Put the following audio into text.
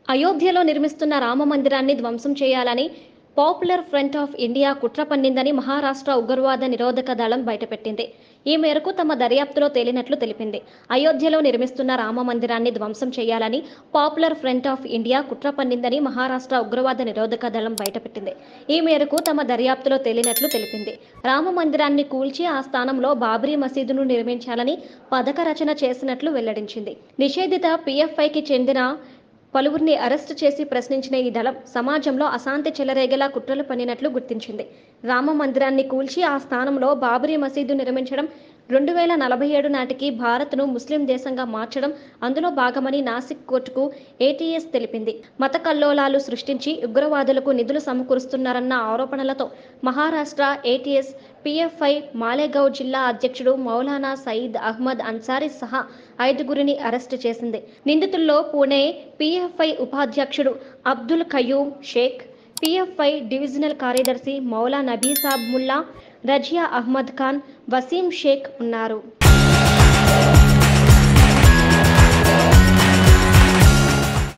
అయోధ్యలో నిర్మిస్తున్న రామ మందిరాన్ని ధ్వంసం చేయాలని పాపులర్ ఫ్రంట్ ఆఫ్ ఇండియా కుట్ర పన్నిందని మహారాష్ట్ర ఉగ్రవాద నిరోధక దళం బయటపెట్టింది ఈ మేరకు తమ దర్యాప్తులో తేలినట్లు తెలిపింది అయోధ్యలో నిర్మిస్తున్న రామ మందిరాన్ని ధ్వంసం చేయాలని పాపులర్ ఫ్రంట్ ఆఫ్ ఇండియా కుట్ర పన్నిందని మహారాష్ట్ర ఉగ్రవాద నిరోధక దళం బయటపెట్టింది ఈ మేరకు తమ దర్యాప్తులో తేలినట్లు తెలిపింది రామ మందిరాన్ని కూల్చి ఆ స్థానంలో బాబ్రీ మసీదును నిర్మించాలని పథక రచన చేసినట్లు వెల్లడించింది నిషేధిత పిఎఫ్ఐకి చెందిన పలువురిని అరెస్టు చేసి ప్రశ్నించిన ఈ దళం సమాజంలో అశాంతి చెలరేగేలా కుట్రలు పన్నినట్లు గుర్తించింది రామ మందిరాన్ని కూల్చి ఆ స్థానంలో బాబరీ మసీదు నిర్మించడం రెండు వేల నలభై ఏడు నాటికి భారత్ను ముస్లిం దేశంగా మార్చడం అందులో భాగమని నాసిక్ కోర్టుకు ఏటీఎస్ తెలిపింది మత కల్లోలాలు సృష్టించి ఉగ్రవాదులకు నిధులు సమకూరుస్తున్నారన్న ఆరోపణలతో మహారాష్ట్ర ఏటీఎస్ పిఎఫ్ఐ మాలేగావ్ జిల్లా అధ్యక్షుడు మౌలానా సయీద్ అహ్మద్ అన్సారీ సహా ఐదుగురిని అరెస్టు చేసింది నిందితుల్లో పూణే పిఎఫ్ఐ ఉపాధ్యక్షుడు అబ్దుల్ ఖయూమ్ షేక్ పిఎఫ్ఐ డివిజనల్ కార్యదర్శి మౌలా నబీసాబ్ ముల్లా రజియా అహ్మద్ ఖాన్ వసీం షేక్ ఉన్నారు